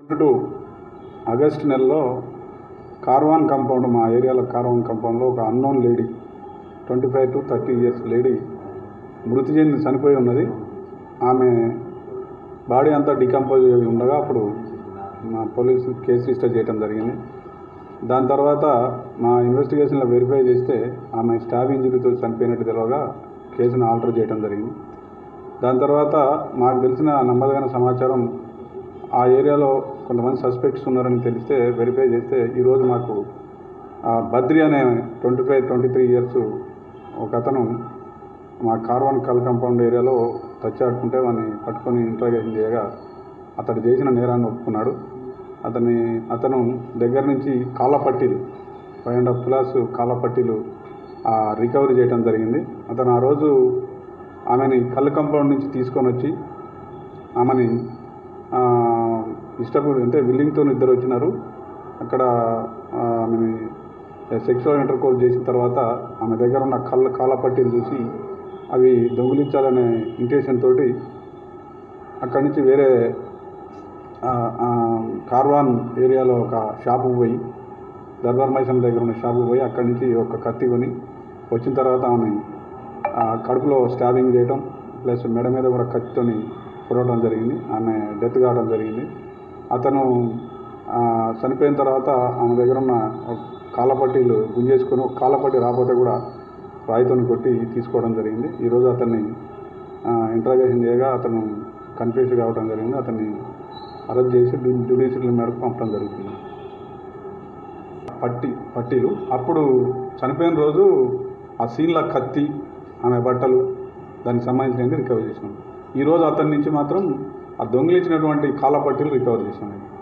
to August నెలలో Karwan compound మా ఏరియాలో కార్వాన్ కాంపౌండ్లో ఒక unknown lady twenty five to thirty years lady మృతి చెంది చనిపోయి ఉన్నది ఆమె బాడీ అంతా డికంపోజ్ అయి ఉండగా అప్పుడు మా పోలీసు కేసు రిజిస్టర్ చేయడం జరిగింది దాని తర్వాత మా ఇన్వెస్టిగేషన్లో వెరిఫై చేస్తే ఆమె స్టాబ్ ఇంజరీతో చనిపోయినట్టు తెలియగా కేసును ఆల్టర్ చేయడం జరిగింది దాని తర్వాత మాకు తెలిసిన నమ్మదగిన సమాచారం ఆ ఏరియాలో కొంతమంది సస్పెక్ట్స్ ఉన్నారని తెలిస్తే వెరిఫై చేస్తే ఈరోజు మాకు ఆ, బద్రి అనే twenty five twenty three years ఒక అతను మా కార్వాన్ కల్ కాంపౌండ్ ఏరియాలో తచ్చాడుకుంటే వాడిని పట్టుకొని ఇంట్రాగేషన్ చేయగా అతడు చేసిన నేరాన్ని ఒప్పుకున్నాడు అతని అతను దగ్గర నుంచి కాళ్ళ పట్టీలు ఫైవ్ అండ్ హాఫ్ ప్లస్ కాళ్ళ పట్టీలు ఆ, రికవరీ చేయడం జరిగింది అతను ఆ రోజు ఆమెని కళ్ళు కాంపౌండ్ నుంచి తీసుకొని వచ్చి ఆమెని ఆ, ఇష్టపడి అంటే విల్లింగ్తో ఇద్దరు వచ్చినారు అక్కడ ఆ, ఆమెని సెక్షువల్ ఇంటర్ కోర్స్ చేసిన తర్వాత ఆమె దగ్గర ఉన్న కళ్ళ కాళ్ళ పట్టీలు చూసి అవి దొంగిలించాలనే ఇంటెన్షన్ తోటి అక్కడి నుంచి వేరే ఆ, ఆ, కార్వాన్ ఏరియాలో ఒక షాపుకు పోయి దర్బార్ మైసమ్ దగ్గర ఉన్న షాపుకు పోయి అక్కడి నుంచి ఒక కత్తి కొని వచ్చిన తర్వాత ఆమె ఆ, కడుపులో స్టాబింగ్ చేయడం ప్లస్ మెడ మీద కూడా కత్తితోని పొడవడం జరిగింది ఆమె డెత్ కావడం జరిగింది అతను ఆ, చనిపోయిన తర్వాత ఆమె దగ్గర ఉన్న కాళ్ళపట్టీలు గుంజేసుకొని ఒక కాళ్ళపట్టి రాకపోతే కూడా రాయితోని కొట్టి తీసుకోవడం జరిగింది ఈరోజు అతన్ని ఇంట్రాగేషన్ చేయగా అతను కన్ఫ్యూజ్ కావడం జరిగింది అతన్ని అరెస్ట్ చేసి జ్యుడిషియల్ మేరకు పంపడం జరుగుతుంది పట్టి పట్టీలు అప్పుడు చనిపోయిన రోజు ఆ సీన్ల కత్తి ఆమె బట్టలు దానికి సంబంధించినవి రికవర్ చేసినాం ఈరోజు అతని నుంచి మాత్రం ఆ దొంగిలించినటువంటి కాళ్ళ పట్టీలు రికవర్ చేసినాం